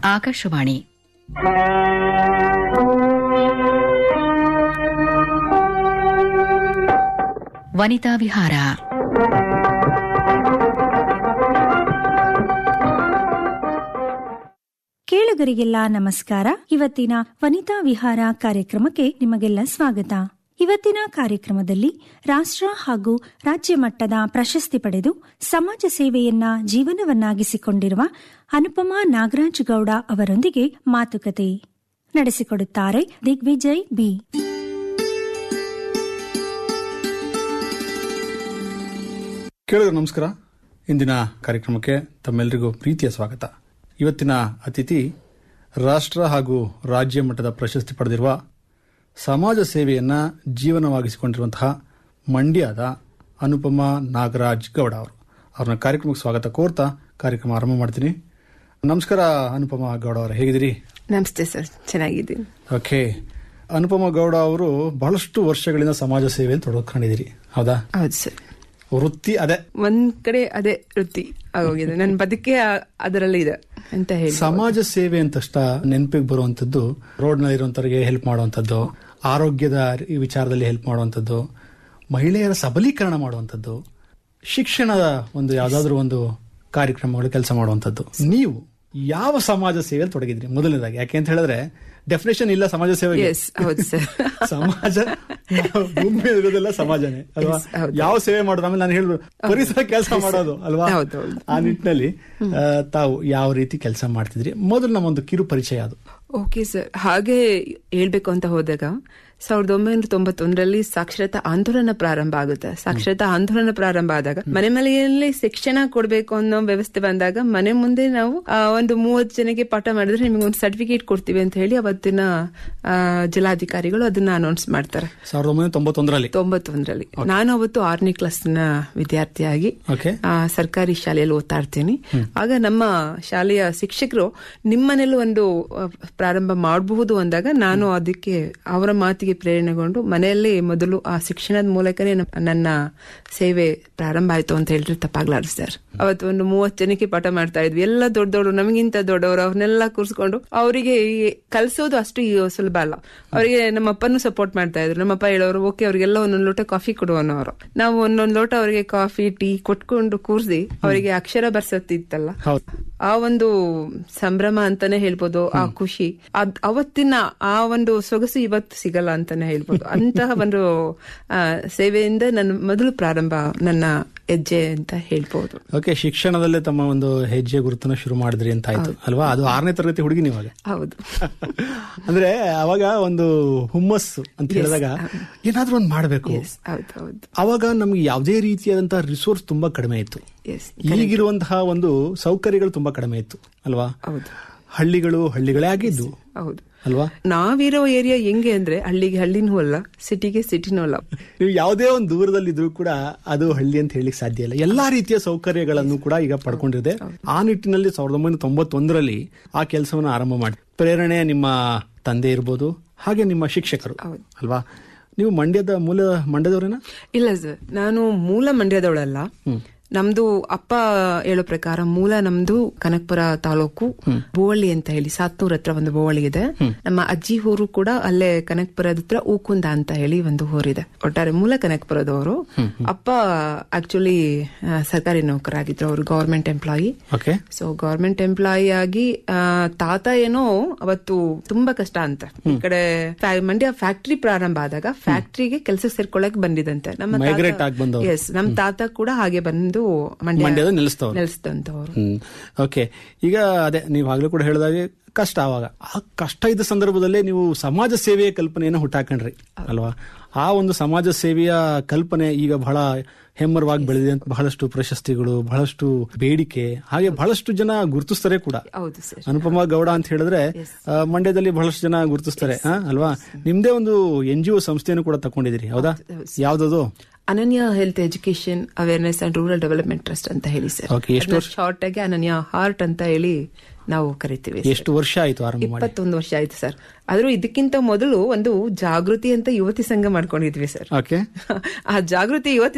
ಆಕಾಶವಾಣಿ ವನಿತಾ ವಿಹಾರ ಕೇಳುಗರಿಗೆಲ್ಲ ನಮಸ್ಕಾರ ಇವತ್ತಿನ ವನಿತಾ ವಿಹಾರ ಕಾರ್ಯಕ್ರಮಕ್ಕೆ ನಿಮಗೆಲ್ಲ ಸ್ವಾಗತ ಇವತ್ತಿನ ಕಾರ್ಯಕ್ರಮದಲ್ಲಿ ರಾಷ್ಟ್ರ ಹಾಗೂ ರಾಜ್ಯ ಮಟ್ಟದ ಪ್ರಶಸ್ತಿ ಪಡೆದು ಸಮಾಜ ಸೇವೆಯನ್ನ ಜೀವನವನ್ನಾಗಿಸಿಕೊಂಡಿರುವ ಅನುಪಮಾ ನಾಗರಾಜ್ ಗೌಡ ಅವರೊಂದಿಗೆ ಮಾತುಕತೆ ನಡೆಸಿಕೊಡುತ್ತಾರೆ ದಿಗ್ವಿಜಯ್ ಬಿ ಕೇಳಿದ್ರೆ ನಮಸ್ಕಾರ ಇಂದಿನ ಕಾರ್ಯಕ್ರಮಕ್ಕೆ ತಮ್ಮೆಲ್ಲರಿಗೂ ಪ್ರೀತಿಯ ಸ್ವಾಗತ ಇವತ್ತಿನ ಅತಿಥಿ ರಾಷ್ಟ್ರ ಹಾಗೂ ರಾಜ್ಯ ಮಟ್ಟದ ಪ್ರಶಸ್ತಿ ಪಡೆದಿರುವ ಸಮಾಜ ಸೇವೆಯನ್ನ ಜೀವನವಾಗಿಸಿಕೊಂಡಿರುವಂತಹ ಮಂಡ್ಯದ ಅನುಪಮ ನಾಗರಾಜ್ ಗೌಡ ಅವರು ಅವ್ರನ್ನ ಕಾರ್ಯಕ್ರಮಕ್ಕೆ ಸ್ವಾಗತ ಕೋರ್ತಾ ಕಾರ್ಯಕ್ರಮ ಆರಂಭ ಮಾಡ್ತೀನಿ ನಮಸ್ಕಾರ ಅನುಪಮ ಗೌಡ ಅವರೇ ಹೇಗಿದ್ದೀರಿ ನಮಸ್ತೆ ಸರ್ ಚೆನ್ನಾಗಿದ್ದೀನಿ ಓಕೆ ಅನುಪಮ ಗೌಡ ಅವರು ಬಹಳಷ್ಟು ವರ್ಷಗಳಿಂದ ಸಮಾಜ ಸೇವೆಯಲ್ಲಿ ತೊಡಕೊಂಡಿದ್ದೀರಿ ಹೌದಾ ಹೌದು ಸರ್ ವೃತ್ತಿ ಅದೇ ಒಂದ್ ಕಡೆ ಅದೇ ವೃತ್ತಿ ಆಗೋಗಿದೆ ನನ್ನ ಬದುಕೆ ಆ- ಅದರಲ್ಲಿ ಇದೆ ಅಂತ ಹೇಳಿ ಸಮಾಜ ಸೇವೆ ಅಂತ ತಕ್ಷಣ ನೆನಪಿಗೆ ಬರುವಂತದ್ದು ರೋಡ್ ನಲ್ಲಿ ಇರುವಂತವರಿಗೆ ಹೆಲ್ಪ್ ಮಾಡುವಂತದ್ದು ಆರೋಗ್ಯದ ಈ ವಿಚಾರದಲ್ಲಿ ಹೆಲ್ಪ್ ಮಾಡುವಂತದ್ದು ಮಹಿಳೆಯರ ಸಬಲೀಕರಣ ಮಾಡುವಂತದ್ದು ಶಿಕ್ಷಣದ ಒಂದು ಯಾವ್ದಾದ್ರು ಒಂದು ಕಾರ್ಯಕ್ರಮಗಳು ಕೆಲಸ ಮಾಡುವಂತದ್ದು ನೀವು ಯಾವ ಸಮಾಜ ಸೇವೆಯಲ್ಲಿ ತೊಡಗಿದ್ರಿ ಮೊದಲನೇದಾಗಿ ಯಾಕೆ ಅಂತ ಹೇಳಿದ್ರೆ ಡೆಫಿನೇಷನ್ ಇಲ್ಲ ಸಮಾಜ ಸೇವೆಗೆ ಎಸ್ ಹೌದು ಸರ್ ಸಮಾಜ ಭೂಮಿ ಮೇಲೆ ಇರೋದೆಲ್ಲ ಸಮಾಜನೇ ಅಲ್ವಾ Yes, ಹೌದು. ಯಾವ ಸೇವೆ ಮಾಡೋದು ಆಮೇಲೆ ನಾನು ಹೇಳಿದ್ರು ಪರಿಸರ ಕೆಲಸ ಮಾಡೋದು ಅಲ್ವಾ ಹೌದು, ಹೌದು. ಆ ನಿಟ್ಟಿನಲ್ಲಿ ಆ, ತಾವು ಯಾವ ರೀತಿ ಕೆಲಸ ಮಾಡ್ತಿದ್ರಿ ಮೊದಲು ನಮ್ಮೊಂದು ಕಿರು ಪರಿಚಯ ಅದು ಓಕೆ ಸರ್ ಹಾಗೆ ಹೇಳ್ಬೇಕು ಅಂತ ಹೋದಾಗ ಸಾವಿರದ ಒಂಬೈನೂರ ತೊಂಬತ್ತೊಂದರಲ್ಲಿ ಸಾಕ್ಷರತಾ ಆಂದೋಲನ ಪ್ರಾರಂಭ ಆಗುತ್ತೆ ಸಾಕ್ಷರತಾ ಆಂದೋಲನ ಪ್ರಾರಂಭ ಆದಾಗ ಮನೆ ಮನೆಯಲ್ಲಿ ಶಿಕ್ಷಣ ಕೊಡಬೇಕು ಅನ್ನೋ ವ್ಯವಸ್ಥೆ ಬಂದಾಗ ಮನೆ ಮುಂದೆ ನಾವು ಆ, ಒಂದು ಮೂವತ್ತು ಜನಕ್ಕೆ ಪಾಠ ಮಾಡಿದ್ರೆ ನಿಮಗೆ ಒಂದು ಸರ್ಟಿಫಿಕೇಟ್ ಕೊಡ್ತೀವಿ ಅಂತ ಹೇಳಿ ಅವತ್ತಿನ ಆ, ಜಿಲ್ಲಾಧಿಕಾರಿಗಳು ಅದನ್ನ ಅನೌನ್ಸ್ ಮಾಡ್ತಾರೆ ಸಾವಿರದ ಒಂಬೈನೂರ ತೊಂಬತ್ತೊಂದರಲ್ಲಿ ತೊಂಬತ್ತೊಂದರಲ್ಲಿ ನಾನು ಅವತ್ತು ಆರನೇ ಕ್ಲಾಸ್ನ ವಿದ್ಯಾರ್ಥಿಯಾಗಿ ಓಕೆ ಆ, ಸರ್ಕಾರಿ ಶಾಲೆಯಲ್ಲಿ ಓದ್ತಾ ಇರ್ತೀನಿ ಆಗ ನಮ್ಮ ಶಾಲೆಯ ಶಿಕ್ಷಕರು ನಿಮ್ಮನೆಲ್ಲೂ ಒಂದು ಆ, ಪ್ರಾರಂಭ ಮಾಡಬಹುದು ಅಂದಾಗ ನಾನು ಅದಕ್ಕೆ ಅವರ ಮಾತಿಗೆ ಪ್ರೇರಣೆಗೊಂಡು ಮನೆಯಲ್ಲಿ ಮೊದಲು ಆ ಶಿಕ್ಷಣದ ಮೂಲಕನೇ ನಮ್ಮ- ನನ್ನ ಸೇವೆ ಪ್ರಾರಂಭ ಆಯ್ತು ಅಂತ ಹೇಳಿದ್ರೆ ತಪ್ಪಾಗ್ಲಾರ್ದು ಸರ್ ಅವತ್ತು ಒಂದು ಮೂವತ್ತು ಜನಕ್ಕೆ ಪಾಠ ಮಾಡ್ತಾ ಇದ್ವಿ ಎಲ್ಲ ದೊಡ್ಡ ದೊಡ್ಡ ನಮಗಿಂತ ದೊಡ್ಡವರು ಅವ್ರನ್ನೆಲ್ಲ ಕೂರಿಸ್ಕೊಂಡು ಅವರಿಗೆ ಕಲಿಸೋದು ಅಷ್ಟು ಈ ಸುಲಭ ಅಲ್ಲ ಅವರಿಗೆ ನಮ್ಮ ಅಪ್ಪನೂ ಸಪೋರ್ಟ್ ಮಾಡ್ತಾ ಇದ್ರು ನಮ್ಮಪ್ಪ ಹೇಳೋರು ಓಕೆ ಅವ್ರಿಗೆಲ್ಲ ಒಂದೊಂದು ಲೋಟ ಕಾಫಿ ಕೊಡುವನವರು ನಾವು ಒಂದೊಂದು ಲೋಟ ಅವರಿಗೆ ಕಾಫಿ ಟೀ ಕೊಟ್ಕೊಂಡು ಕೂರಿಸಿ ಅವರಿಗೆ ಅಕ್ಷರ ಬರ್ಸತ್ತಿತ್ತಲ್ಲ ಹೌದು ಆ ಒಂದು ಸಂಭ್ರಮ ಅಂತಾನೆ ಹೇಳ್ಬೋದು ಆ ಖುಷಿ ಅದ್ ಅವತ್ತಿನ ಆ ಒಂದು ಸೊಗಸು ಇವತ್ತು ಸಿಗಲ್ಲ ಅಂತಾನೆ ಹೇಳ್ಬೋದು ಅಂತಹ ಒಂದು ಆ, ಸೇವೆಯಿಂದ ನನ್ನ ಮೊದಲು ಪ್ರಾರಂಭ ನನ್ನ ಹೆಜ್ಜೆ ಅಂತ ಹೇಳ್ಬೋದು ಓಕೆ ಶಿಕ್ಷಣದಲ್ಲೇ ತಮ್ಮ ಒಂದು ಹೆಜ್ಜೆ ಗುರುತನ್ನ ಶುರು ಮಾಡಿದ್ರಿ ಅಂತ ಆಯ್ತು ಅಲ್ವಾ ಅದು ಆರನೇ ತರಗತಿ ಹುಡುಗಿ ನೀವಾಗ ಹೌದು ಅಂದ್ರೆ ಅವಾಗ ಒಂದು ಹುಮ್ಮಸ್ಸು ಅಂತ ಹೇಳಿದಾಗ ಏನಾದ್ರೂ ಒಂದು ಮಾಡಬೇಕು ಎಸ್ ಹೌದು ಹೌದು ಅವಾಗ ನಮ್ಗೆ ಯಾವುದೇ ರೀತಿಯಾದಂತಹ ರಿಸೋರ್ಸ್ ತುಂಬಾ ಕಡಿಮೆ ಇತ್ತು ಎಸ್ ಈಗಿರುವಂತಹ ಒಂದು ಸೌಕರ್ಯಗಳು ತುಂಬಾ ಕಡಿಮೆ ಇತ್ತು ಅಲ್ವಾ ಹೌದು ಹಳ್ಳಿಗಳು ಹಳ್ಳಿಗಳೇ ಆಗಿದ್ವು ಹೌದು ಅಲ್ವಾ ನಾವಿರೋ ಏರಿಯಾ ಹೆಂಗೆ ಅಂದ್ರೆ ಹಳ್ಳಿಗೆ ಹಳ್ಳಿನೂ ಅಲ್ಲ ಸಿಟಿಗೆ ಸಿಟಿನೂ ಅಲ್ಲ ನೀವು ಯಾವುದೇ ಒಂದು ದೂರದಲ್ಲಿ ಇದ್ರೂ ಕೂಡ ಅದು ಹಳ್ಳಿ ಅಂತ ಹೇಳಿಕ್ ಸಾಧ್ಯ ಇಲ್ಲ ಎಲ್ಲಾ ರೀತಿಯ ಸೌಕರ್ಯಗಳನ್ನು ಕೂಡ ಈಗ ಪಡ್ಕೊಂಡಿದೆ ಆ ನಿಟ್ಟಿನಲ್ಲಿ ಸಾವಿರದ ಒಂಬೈನೂರ ತೊಂಬತ್ತೊಂದರಲ್ಲಿ ಆ ಕೆಲಸವನ್ನು ಆರಂಭ ಮಾಡಿ ಪ್ರೇರಣೆ ನಿಮ್ಮ ತಂದೆ ಇರ್ಬೋದು ಹಾಗೆ ನಿಮ್ಮ ಶಿಕ್ಷಕರು ಹೌದು. ಅಲ್ವಾ ನೀವು ಮಂಡ್ಯದ ಮೂಲ ಮಂಡ್ಯದವರೇನಾ ಇಲ್ಲ ಸರ್ ನಾನು ಮೂಲ ಮಂಡ್ಯದವಳಲ್ಲ ನಮ್ದು ಅಪ್ಪ ಹೇಳೋ ಪ್ರಕಾರ ಮೂಲ ನಮ್ದು ಕನಕಪುರ ತಾಲೂಕು ಬೋವಳ್ಳಿ ಅಂತ ಹೇಳಿ ಸಾತ್ನೂರ್ ಹತ್ರ ಒಂದು ಬೋವಳ್ಳಿ ಇದೆ ನಮ್ಮ ಅಜ್ಜಿ ಊರು ಕೂಡ ಅಲ್ಲೇ ಕನಕಪುರದ ಹತ್ರ ಊಕುಂದ ಅಂತ ಹೇಳಿ ಒಂದು ಊರಿದೆ ಒಟ್ಟಾರೆ ಮೂಲ ಕನಕಪುರದವರು ಅಪ್ಪ ಆಕ್ಚುಲಿ ಸರ್ಕಾರಿ ನೌಕರಾಗಿದ್ರು ಅವರು government employee okay so government employee ಆಗಿ ಆ, ತಾತ ಏನೋ ಅವತ್ತು ತುಂಬಾ ಕಷ್ಟ ಅಂತ ಈ ಕಡೆ ಫ್ಯಾ- ಮಂಡ್ಯ ಫ್ಯಾಕ್ಟ್ರಿ ಪ್ರಾರಂಭ ಆದಾಗ ಫ್ಯಾಕ್ಟ್ರಿಗೆ ಕೆಲಸ ಸೇರ್ಕೊಳ್ಳಕ್ ಬಂದಿದಂತೆ ನಮ್ಮ Migrate ಆಗ್ ಬಂದವ್ರು. ಎಸ್ ನಮ್ಮ ತಾತ ಕೂಡ ಹಾಗೆ ಬಂದು ಮಂಡ್ಯ ಮಂಡ್ಯದ ನಿಲ್ಲಿಸ್ತವ್ರು ನೆಲೆಸಿದಂತವ್ರು ಹ್ಮ್ ಓಕೆ ಈಗ ಅದೇ ನೀವು ಆಗ್ಲೂ ಕೂಡ ಹೇಳಿದಾಗೆ ಕಷ್ಟ ಅವಾಗ ಆ ಕಷ್ಟ ಇದ್ದ ಸಂದರ್ಭದಲ್ಲೇ ನೀವು ಸಮಾಜ ಸೇವೆಯ ಕಲ್ಪನೆಯನ್ನು ಹುಟ್ಟಾಕೊಂಡ್ರಿ ಅಲ್ವಾ ಆ ಒಂದು ಸಮಾಜ ಸೇವೆಯ ಕಲ್ಪನೆ ಈಗ ಬಹಳ ಹೆಮ್ಮರವಾಗಿ ಬೆಳೆದಿದೆ ಅಂತ ಬಹಳಷ್ಟು ಪ್ರಶಸ್ತಿಗಳು ಬಹಳಷ್ಟು ಬೇಡಿಕೆ ಹಾಗೆ ಬಹಳಷ್ಟು ಜನ ಗುರುತಿಸ್ತಾರೆ ಕೂಡ ಹೌದು ಸರ್ ಅನುಪಮ ಗೌಡ ಅಂತ ಹೇಳಿದ್ರೆ ಆ, ಮಂಡ್ಯದಲ್ಲಿ ಬಹಳಷ್ಟು ಜನ ಗುರುತಿಸ್ತಾರೆ ಆ, ಅಲ್ವಾ ನಿಮ್ದೇ ಒಂದು ಎನ್ ಜಿ ಒ ಸಂಸ್ಥೆಯನ್ನು ಕೂಡ ತಕೊಂಡಿದ್ದೀರಿ ಹೌದಾ ಯಾವ್ದದು Ananya health education awareness and rural development trust ಅಂತ ಹೇಳಿ ಸರ್ Okay, ಎಷ್ಟು ಶಾರ್ಟ್ ಆಗಿ ಅನನ್ಯ ಹಾರ್ಟ್ ಅಂತ ಹೇಳಿ ನಾವು ಕರಿತೀವಿ sir. ಎಷ್ಟು ವರ್ಷ ಆಯ್ತು ಆರಂಭ ಮಾಡಿ ಇಪ್ಪತ್ತೊಂದು ವರ್ಷ ಆಯ್ತು ಸರ್ ಆದ್ರೂ ಇದಕ್ಕಿಂತ ಮೊದಲು ಒಂದು ಜಾಗೃತಿ ಅಂತ ಯುವತಿ ಸಂಘ ಮಾಡ್ಕೊಂಡಿದ್ವಿ ಸರ್ ಓಕೆ ಆ ಜಾಗೃತಿ ಯುವತಿ